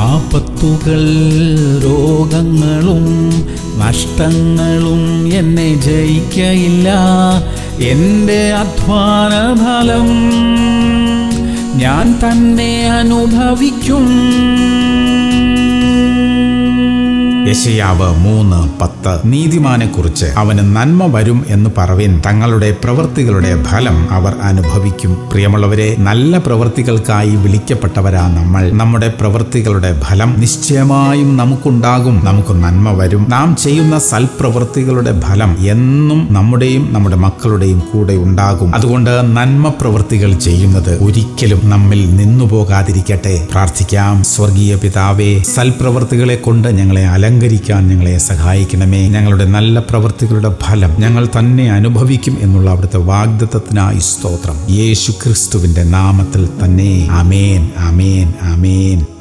ആപത്തുകൾ രോഗങ്ങളും നഷ്ടങ്ങളും എന്നെ ജയിക്കയില്ല എൻ്റെ അധ്വാന ഫലം ഞാൻ തന്നെ അനുഭവിക്കും യശയാവ് മൂന്ന് പത്ത് നീതിമാനെ കുറിച്ച് അവന് നന്മ വരും എന്ന് പറവിൻ തങ്ങളുടെ പ്രവൃത്തികളുടെ ഫലം അവർ അനുഭവിക്കും പ്രിയമുള്ളവരെ നല്ല പ്രവൃത്തികൾക്കായി വിളിക്കപ്പെട്ടവരാ നമ്മൾ നമ്മുടെ പ്രവൃത്തികളുടെ ഫലം നിശ്ചയമായും നമുക്കുണ്ടാകും നമുക്ക് നന്മ വരും നാം ചെയ്യുന്ന സൽപ്രവൃത്തികളുടെ ഫലം എന്നും നമ്മുടെയും നമ്മുടെ മക്കളുടെയും കൂടെ ഉണ്ടാകും അതുകൊണ്ട് നന്മ പ്രവൃത്തികൾ ചെയ്യുന്നത് ഒരിക്കലും നമ്മിൽ നിന്നുപോകാതിരിക്കട്ടെ പ്രാർത്ഥിക്കാം സ്വർഗീയ പിതാവേ സൽപ്രവൃത്തികളെ കൊണ്ട് ഞങ്ങളെ അലങ്കരിക്കാൻ ഞങ്ങളെ സഹായിക്കണമേ ഞങ്ങളുടെ നല്ല പ്രവൃത്തികളുടെ ഫലം ഞങ്ങൾ തന്നെ അനുഭവിക്കും എന്നുള്ള അവിടുത്തെ വാഗ്ദത്തത്തിനായി സ്തോത്രം യേശു ക്രിസ്തുവിന്റെ നാമത്തിൽ തന്നെ അമേൻ അമേൻ അമേൻ